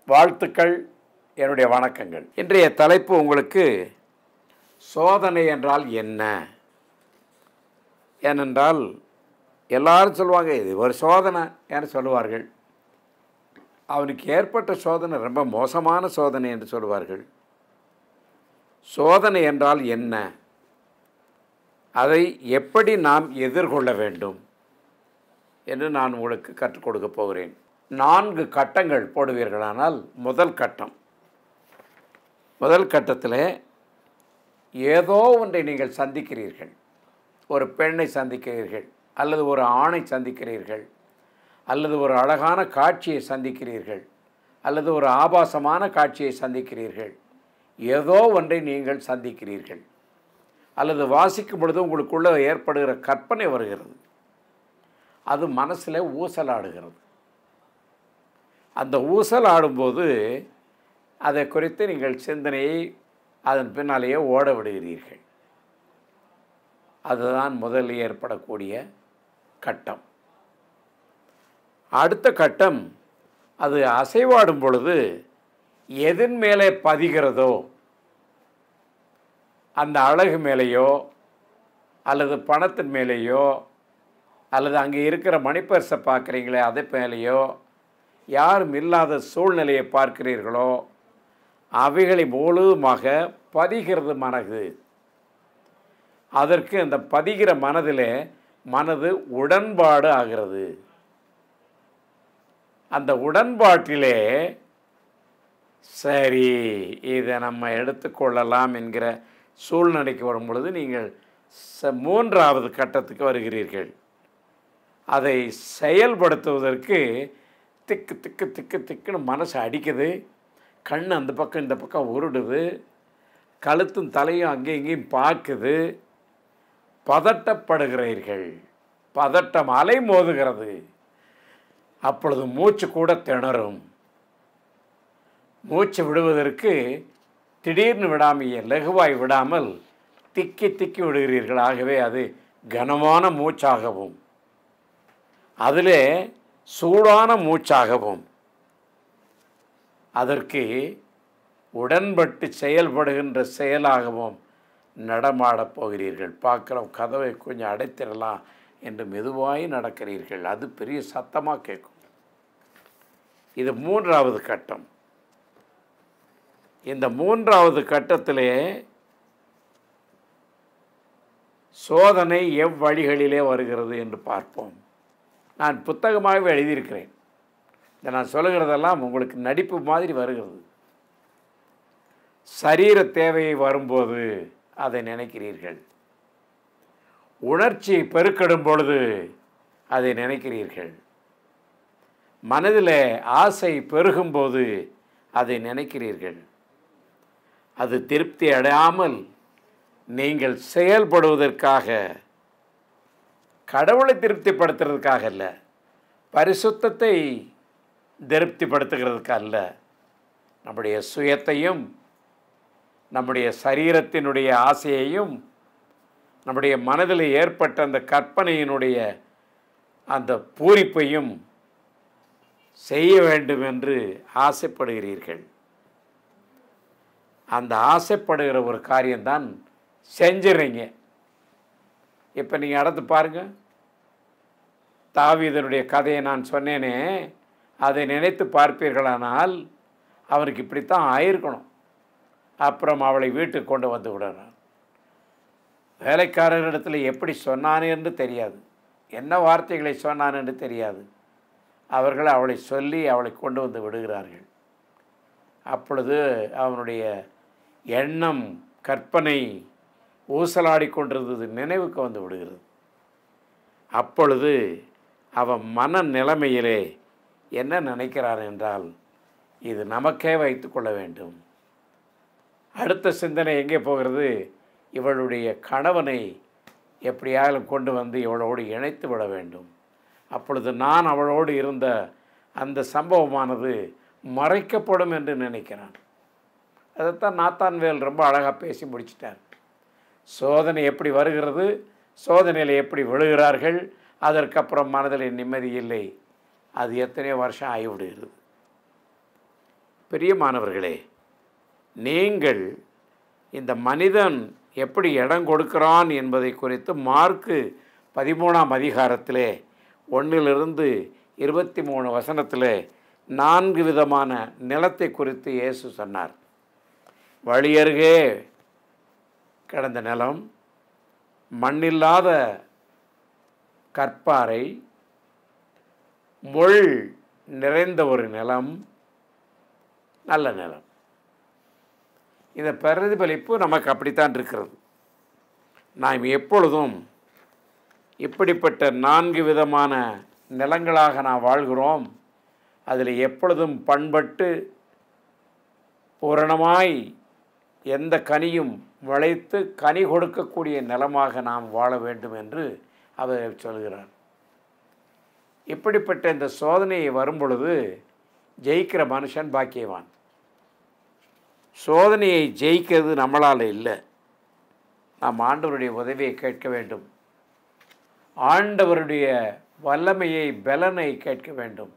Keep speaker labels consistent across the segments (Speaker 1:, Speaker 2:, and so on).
Speaker 1: வாழ்த்துக்கள் என்னுடைய வணக்கங்கள் இன்றைய தலைப்பு உங்களுக்கு சோதனை என்றால் என்ன ஏனென்றால் எல்லாரும் சொல்லுவாங்க இது ஒரு சோதனை என்று சொல்லுவார்கள் அவனுக்கு ஏற்பட்ட சோதனை ரொம்ப மோசமான சோதனை என்று சொல்லுவார்கள் சோதனை என்றால் என்ன அதை எப்படி நாம் எதிர்கொள்ள வேண்டும் என்று நான் உங்களுக்கு கற்றுக் கொடுக்க போகிறேன் நான்கு கட்டங்கள் போடுவீர்களானால் முதல் கட்டம் முதல் கட்டத்தில் ஏதோ ஒன்றை நீங்கள் சந்திக்கிறீர்கள் ஒரு பெண்ணை சந்திக்கிறீர்கள் அல்லது ஒரு ஆணை சந்திக்கிறீர்கள் அல்லது ஒரு அழகான காட்சியை சந்திக்கிறீர்கள் அல்லது ஒரு ஆபாசமான காட்சியை சந்திக்கிறீர்கள் ஏதோ ஒன்றை நீங்கள் சந்திக்கிறீர்கள் அல்லது வாசிக்கும் பொழுது உங்களுக்குள்ளே ஏற்படுகிற கற்பனை வருகிறது அது மனசில் ஊசலாடுகிறது அந்த ஊசலாடும்போது அதை குறித்து நீங்கள் சிந்தனையை அதன் பின்னாலேயே ஓட விடுகிறீர்கள் அதுதான் முதலில் ஏற்படக்கூடிய கட்டம் அடுத்த கட்டம் அது அசைவாடும் பொழுது எதன் மேலே பதிகிறதோ அந்த அழகு மேலேயோ அல்லது பணத்தின் மேலேயோ அல்லது அங்கே இருக்கிற மணிப்பரிசை பார்க்குறீங்களே அதை மேலேயோ யாரும் இல்லாத சூழ்நிலையை பார்க்கிறீர்களோ அவைகளை முழுவதுமாக பதிகிறது மனது அதற்கு அந்த பதிகிற மனதில் மனது உடன்பாடு ஆகிறது அந்த உடன்பாட்டிலே சரி இதை நம்ம எடுத்துக்கொள்ளலாம் என்கிற சூழ்நிலைக்கு வரும் பொழுது நீங்கள் ச மூன்றாவது கட்டத்துக்கு வருகிறீர்கள் அதை செயல்படுத்துவதற்கு திக்கு திக்கு திக்கு திக்குன்னு மனசு அடிக்குது கண் அந்த பக்கம் இந்த பக்கம் உருடுது கழுத்தும் தலையும் அங்கேயும் இங்கேயும் பார்க்குது பதட்டப்படுகிறீர்கள் பதட்டம் அலை மோதுகிறது அப்பொழுது மூச்சு கூட திணறும் மூச்சு விடுவதற்கு திடீர்னு விடாமையே லகுவாய் விடாமல் திக்கி திக்கி விடுகிறீர்கள் ஆகவே அது கனமான மூச்சாகவும் அதிலே சூடான மூச்சாகவும் அதற்கு உடன்பட்டு செயல்படுகின்ற செயலாகவும் நடமாடப் போகிறீர்கள் பார்க்குறோம் கதவை கொஞ்சம் அடைத்திடலாம் என்று மெதுவாய் நடக்கிறீர்கள் அது பெரிய சத்தமாக கேட்கும் இது மூன்றாவது கட்டம் இந்த மூன்றாவது கட்டத்திலே சோதனை எவ்வழிகளிலே வருகிறது என்று பார்ப்போம் நான் புத்தகமாகவே எழுதியிருக்கிறேன் இதை நான் சொல்லுகிறதெல்லாம் உங்களுக்கு நடிப்பு மாதிரி வருகிறது சரீர தேவையை வரும்போது அதை நினைக்கிறீர்கள் உணர்ச்சி பெருக்கெடும் பொழுது அதை நினைக்கிறீர்கள் மனதில் ஆசை பெருகும்போது அதை நினைக்கிறீர்கள் அது திருப்தி அடையாமல் நீங்கள் செயல்படுவதற்காக கடவுளை திருப்திப்படுத்துறதுக்காக அல்ல பரிசுத்தத்தை திருப்திப்படுத்துகிறதுக்காக அல்ல நம்முடைய சுயத்தையும் நம்முடைய சரீரத்தினுடைய ஆசையையும் நம்முடைய மனதில் ஏற்பட்ட அந்த கற்பனையினுடைய அந்த பூரிப்பையும் செய்ய வேண்டும் என்று ஆசைப்படுகிறீர்கள் அந்த ஆசைப்படுகிற ஒரு காரியம்தான் செஞ்சிடுறீங்க இப்போ நீங்கள் அடுத்து பாருங்கள் தாவீதனுடைய கதையை நான் சொன்னேனே அதை நினைத்து பார்ப்பீர்களானால் அவருக்கு இப்படித்தான் ஆயிருக்கணும் அப்புறம் அவளை வீட்டுக்கு கொண்டு வந்து விடுறான் வேலைக்காரர்களிடத்தில் எப்படி சொன்னான் என்று தெரியாது என்ன வார்த்தைகளை சொன்னான் என்று தெரியாது அவர்கள் அவளை சொல்லி அவளை கொண்டு வந்து விடுகிறார்கள் அப்பொழுது அவனுடைய எண்ணம் கற்பனை ஊசலாடி கொண்டிருந்தது நினைவுக்கு வந்து விடுகிறது அப்பொழுது அவன் மன நிலைமையிலே என்ன நினைக்கிறான் என்றால் இது நமக்கே வைத்து கொள்ள வேண்டும் அடுத்த சிந்தனை எங்கே போகிறது இவளுடைய கணவனை எப்படியாலும் கொண்டு வந்து இவளோடு இணைத்து விட வேண்டும் அப்பொழுது நான் அவளோடு இருந்த அந்த சம்பவமானது மறைக்கப்படும் என்று நினைக்கிறான் அதைத்தான் நாத்தான்வேல் ரொம்ப அழகாக பேசி முடிச்சிட்டார் சோதனை எப்படி வருகிறது சோதனையில் எப்படி விழுகிறார்கள் அதற்கப்புறம் மனதில் நிம்மதி இல்லை அது எத்தனையோ வருஷம் ஆகிவிடுகிறது பிரியமானவர்களே நீங்கள் இந்த மனிதன் எப்படி இடம் கொடுக்கிறான் என்பதை குறித்து மார்க்கு பதிமூணாம் அதிகாரத்திலே ஒன்றிலிருந்து இருபத்தி மூணு வசனத்தில் நான்கு விதமான நிலத்தை குறித்து இயேசு சொன்னார் வழியருகே கிடந்த நிலம் மண்ணில்லாத கற்பாறை முள் நிறைந்த ஒரு நிலம் நல்ல நிலம் இந்த பிரதிபலிப்பு நமக்கு அப்படித்தான் இருக்கிறது நாம் எப்பொழுதும் இப்படிப்பட்ட நான்கு விதமான நிலங்களாக நாம் வாழ்கிறோம் அதில் எப்பொழுதும் பண்பட்டு பூரணமாய் எந்த கனியும் விளைத்து கனி கொடுக்கக்கூடிய நிலமாக நாம் வாழ வேண்டும் என்று அவர் சொல்கிறார் இப்படிப்பட்ட இந்த சோதனையை வரும்பொழுது ஜெயிக்கிற மனுஷன் பாக்கியவான் சோதனையை ஜெயிக்கிறது நம்மளால் இல்லை நாம் ஆண்டவருடைய உதவியை கேட்க வேண்டும் ஆண்டவருடைய வல்லமையை பலனை கேட்க வேண்டும்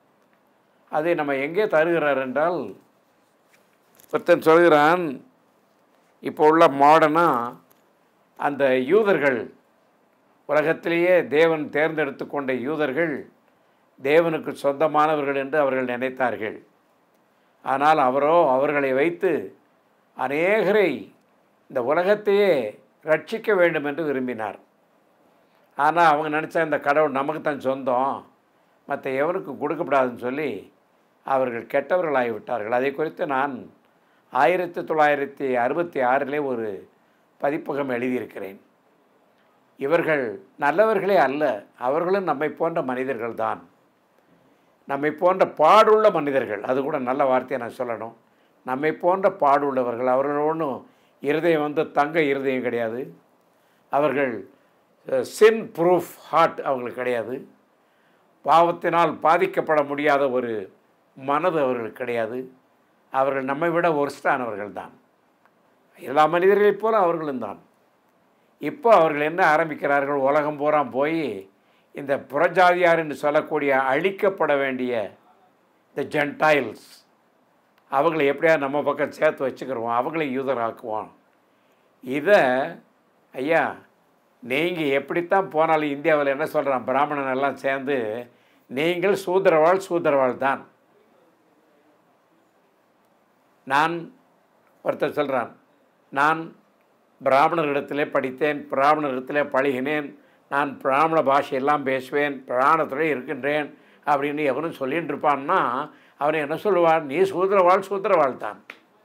Speaker 1: அதை நம்ம எங்கே தருகிறார் என்றால் ஒருத்தன் சொல்கிறான் இப்போ உள்ள மாடர்னாக அந்த யூதர்கள் உலகத்திலேயே தேவன் தேர்ந்தெடுத்து கொண்ட யூதர்கள் தேவனுக்கு சொந்தமானவர்கள் என்று அவர்கள் நினைத்தார்கள் ஆனால் அவரோ அவர்களை வைத்து அநேகரை இந்த உலகத்தையே ரட்சிக்க வேண்டும் என்று விரும்பினார் ஆனால் அவங்க நினச்சா இந்த கடவுள் நமக்கு தான் சொந்தம் மற்ற எவனுக்கும் கொடுக்கப்படாதுன்னு சொல்லி அவர்கள் கெட்டவர்களாகி விட்டார்கள் அதை குறித்து நான் ஆயிரத்தி தொள்ளாயிரத்தி அறுபத்தி ஆறிலே ஒரு பதிப்பகம் எழுதியிருக்கிறேன் இவர்கள் நல்லவர்களே அல்ல அவர்களும் நம்மை போன்ற மனிதர்கள்தான் நம்மை போன்ற பாடுள்ள மனிதர்கள் அது கூட நல்ல வார்த்தையை நான் சொல்லணும் நம்மை போன்ற பாடுள்ளவர்கள் அவர்கள் ஒன்றும் இருதயம் வந்து தங்க இருதயம் கிடையாது அவர்கள் சின் ப்ரூஃப் ஹார்ட் அவங்களுக்கு கிடையாது பாவத்தினால் பாதிக்கப்பட முடியாத ஒரு மனது அவர்களுக்கு கிடையாது அவர்கள் நம்மை விட ஒர்ஸ்டானவர்கள் தான் எல்லா மனிதர்களைப் போல அவர்களும் தான் இப்போ அவர்கள் என்ன ஆரம்பிக்கிறார்கள் உலகம் பூரா போய் இந்த புறஜாதியார் என்று சொல்லக்கூடிய அழிக்கப்பட வேண்டிய இந்த ஜென்டைல்ஸ் அவங்களை எப்படியா நம்ம பக்கம் சேர்த்து வச்சுக்கிறோம் அவங்கள யூதராக்குவோம் இதை ஐயா நீங்கள் எப்படித்தான் போனாலும் இந்தியாவில் என்ன சொல்கிறான் பிராமணன் எல்லாம் சேர்ந்து நீங்கள் சூத்திரவாள் சூத்திரவாள் தான் நான் ஒருத்தர் சொல்கிறான் நான் பிராமணரிடத்திலே படித்தேன் பிராமணரிடத்திலே பழகினேன் நான் பிராமண பாஷையெல்லாம் பேசுவேன் பிராணத்திலே இருக்கின்றேன் அப்படின்னு எவனும் சொல்லிட்டு இருப்பான்னா அவன் என்ன சொல்லுவான் நீ சூத்திரவாள் சூத்திரவாள் தான்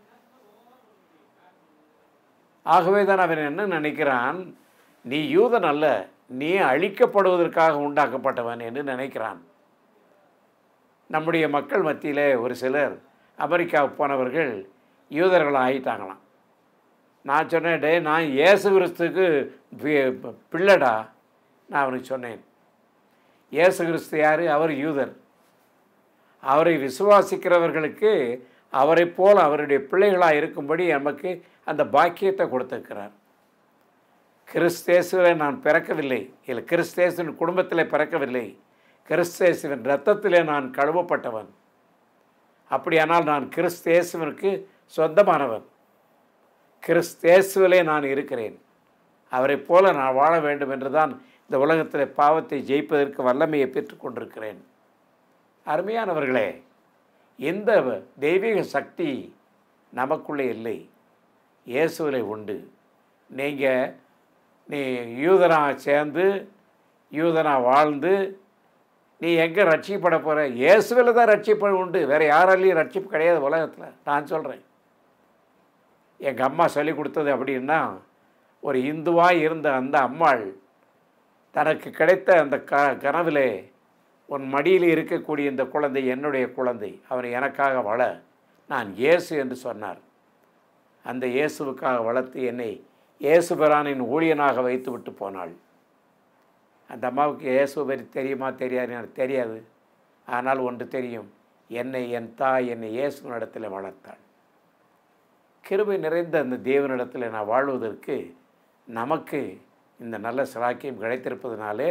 Speaker 1: ஆகவே தான் அவன் என்ன நினைக்கிறான் நீ யூதன் அல்ல நீ அழிக்கப்படுவதற்காக உண்டாக்கப்பட்டவன் என்று நினைக்கிறான் நம்முடைய மக்கள் மத்தியிலே ஒரு சிலர் அமெரிக்காவுக்கு போனவர்கள் யூதர்கள் ஆகிட்டாங்களாம் நான் சொன்னேன் டே நான் இயேசு கிறிஸ்துக்கு பி- பிள்ளைடா நான் அவனுக்கு சொன்னேன் இயேசு கிறிஸ்து யார் அவர் யூதர் அவரை விசுவாசிக்கிறவர்களுக்கு அவரைப் போல் அவருடைய பிள்ளைகளாக இருக்கும்படி நமக்கு அந்த பாக்கியத்தை கொடுத்திருக்கிறார் கிறிஸ்தேசுவில் நான் பிறக்கவில்லை இல்லை கிறிஸ்தேசுவின் குடும்பத்தில் பிறக்கவில்லை கிறிஸ்தேசுவின் இரத்தத்திலே நான் கழுவப்பட்டவன் அப்படியானால் நான் கிறிஸ்தேசுவனுக்கு சொந்தமானவன் கிறிஸ்தேசுவிலே நான் இருக்கிறேன் அவரைப் போல நான் வாழ வேண்டும் என்று தான் இந்த உலகத்தில் பாவத்தை ஜெயிப்பதற்கு வல்லமையை பெற்றுக்கொண்டிருக்கிறேன் அருமையானவர்களே இந்த தெய்வீக சக்தி நமக்குள்ளே இல்லை இயேசுவிலே உண்டு நீங்கள் நீ யூதனா சேர்ந்து யூதனா வாழ்ந்து நீ எங்கே ரட்சிக்கப்பட போகிற இயேசுவில் தான் ரட்சிப்பு உண்டு வேறு யாராலையும் ரட்சிப்பு கிடையாது உலகத்தில் நான் சொல்கிறேன் எங்கள் அம்மா சொல்லி கொடுத்தது அப்படின்னா ஒரு இந்துவாக இருந்த அந்த அம்மாள் தனக்கு கிடைத்த அந்த க கனவிலே உன் மடியில் இருக்கக்கூடிய இந்த குழந்தை என்னுடைய குழந்தை அவனை எனக்காக வள நான் இயேசு என்று சொன்னார் அந்த இயேசுவுக்காக வளர்த்து என்னை இயேசு பிரானின் ஊழியனாக வைத்து விட்டு போனாள் அந்த அம்மாவுக்கு இயேசு பற்றி தெரியுமா தெரியாது எனக்கு தெரியாது ஆனால் ஒன்று தெரியும் என்னை என் தாய் என்னை இயேசுவினிடத்தில் வளர்த்தாள் கிருபை நிறைந்த அந்த தேவனிடத்தில் நான் வாழ்வதற்கு நமக்கு இந்த நல்ல சிலாக்கியம் கிடைத்திருப்பதனாலே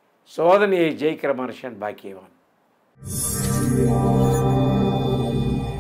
Speaker 1: சோதனையை ஜெயிக்கிற மனுஷன் பாக்கியவான்